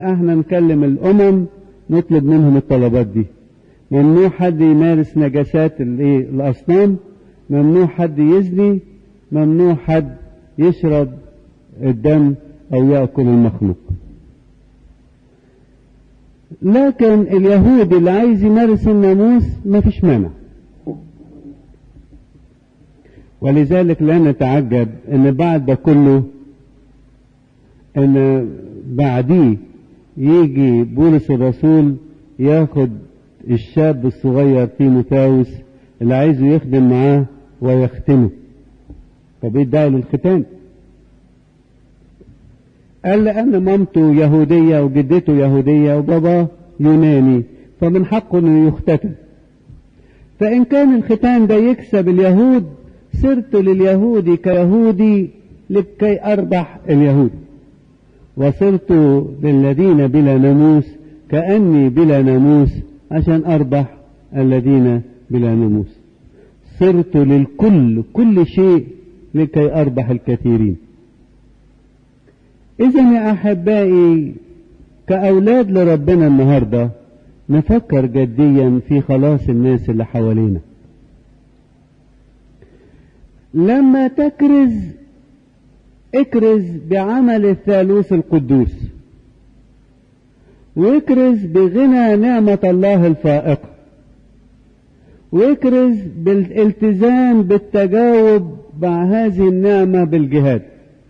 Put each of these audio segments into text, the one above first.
احنا نكلم الامم نطلب منهم الطلبات دي ممنوع حد يمارس نجاسات الايه الاصنام ممنوع حد يزني ممنوع حد يشرب الدم او ياكل المخلوق لكن اليهود اللي عايز يمارس الناموس ما فيش مانع ولذلك لا نتعجب ان بعد ده كله ان بعديه يجي بولس الرسول ياخد الشاب الصغير تيموثاوس اللي عايزه يخدم معاه ويختنه طب ايه الداعي للختان قال لأن مامته يهودية وجدته يهودية وباباه يوناني فمن حقه انه يختتن فإن كان الختان ده يكسب اليهود صرت لليهود كيهودي لكي أربح اليهود وصرت للذين بلا ناموس كأني بلا ناموس عشان أربح الذين بلا ناموس صرت للكل كل شيء لكي أربح الكثيرين إذا يا أحبائي كأولاد لربنا النهاردة نفكر جديا في خلاص الناس اللي حوالينا لما تكرز اكرز بعمل الثالوث القدوس واكرز بغنى نعمة الله الفائقة واكرز بالالتزام بالتجاوب مع هذه النعمة بالجهاد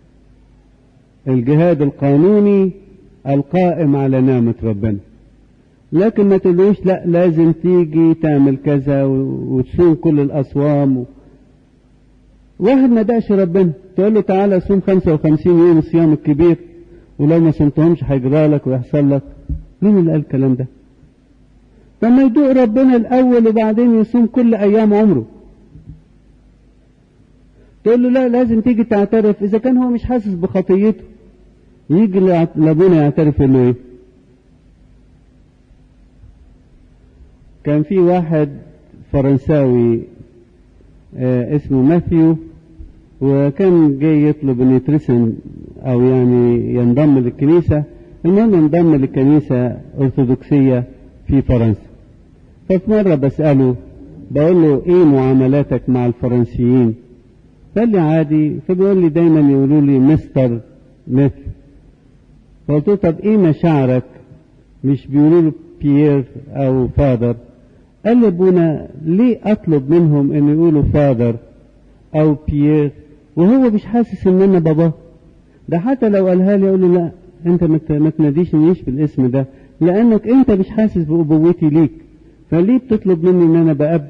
الجهاد القانوني القائم على نعمة ربنا لكن ما تقولوش لا لازم تيجي تعمل كذا وتصوم كل الأصوام و... واحد ما دقش ربنا تقول له تعالى صوم 55 يوم الصيام الكبير ولو ما صمتهمش هيجرى لك ويحصل لك مين اللي قال الكلام ده فما يدوق ربنا الأول وبعدين يصوم كل أيام عمره تقول له لا لازم تيجي تعترف إذا كان هو مش حاسس بخطيته يجي لابونا يعترف يقول له إيه كان في واحد فرنساوي آه اسمه ماثيو وكان جاي يطلب انه يترسم او يعني ينضم للكنيسة المهم انضم للكنيسة ارثوذكسية في فرنسا ففي مرة بسأله بقول له ايه معاملاتك مع الفرنسيين قال لي عادي فبيقول لي دايما يقولوا لي مستر مثل فقلت له طب ايه مشاعرك مش بيقولوا له بيير او فادر قال لي ابونا ليه اطلب منهم ان يقولوا فادر او بيير وهو مش حاسس ان انا باباه ده حتى لو قالها لي اقول له لا انت ما تناديشنيش بالاسم ده لانك انت مش حاسس بابوتي ليك فليه بتطلب مني ان انا باب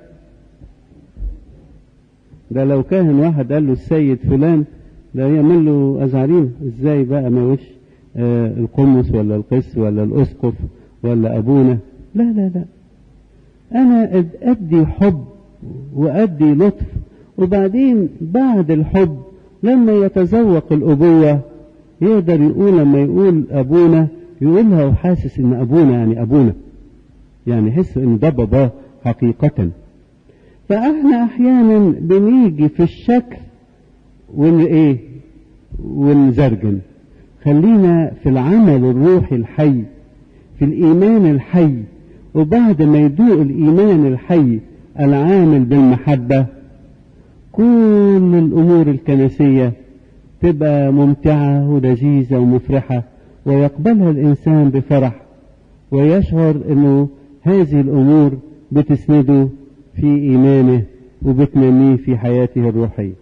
ده لو كان واحد قال له السيد فلان ده يعمل له ازعرين ازاي بقى ما وش آه القمص ولا القس ولا الاسقف ولا ابونا لا لا لا انا ادي حب وادي لطف وبعدين بعد الحب لما يتذوق الابوه يقدر يقول لما يقول ابونا يقولها وحاسس ان ابونا يعني ابونا يعني يحس ان ده باباه حقيقه فاحنا احيانا بنيجي في الشكل ون ايه ونزرجن خلينا في العمل الروحي الحي في الايمان الحي وبعد ما يدوق الايمان الحي العامل بالمحبه كل الامور الكنسيه تبقى ممتعه ولذيذه ومفرحه ويقبلها الانسان بفرح ويشعر انه هذه الامور بتسنده في ايمانه وبتنميه في حياته الروحيه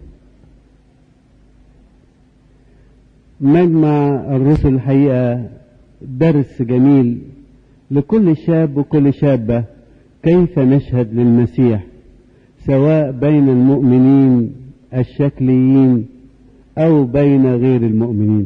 مجمع الرسل الحقيقه درس جميل لكل شاب وكل شابه كيف نشهد للمسيح سواء بين المؤمنين الشكليين او بين غير المؤمنين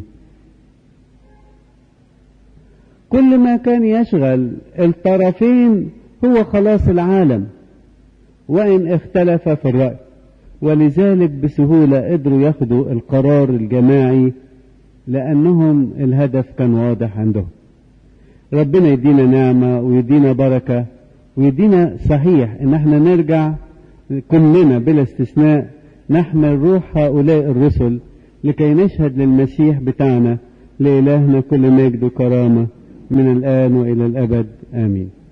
كل ما كان يشغل الطرفين هو خلاص العالم وان اختلف في الراي ولذلك بسهوله قدروا ياخدوا القرار الجماعي لانهم الهدف كان واضح عندهم ربنا يدينا نعمه ويدينا بركه ويدينا صحيح ان احنا نرجع كلنا بلا استثناء نحمل روح هؤلاء الرسل لكي نشهد للمسيح بتاعنا لإلهنا كل مجد وكرامة من الآن وإلى الأبد آمين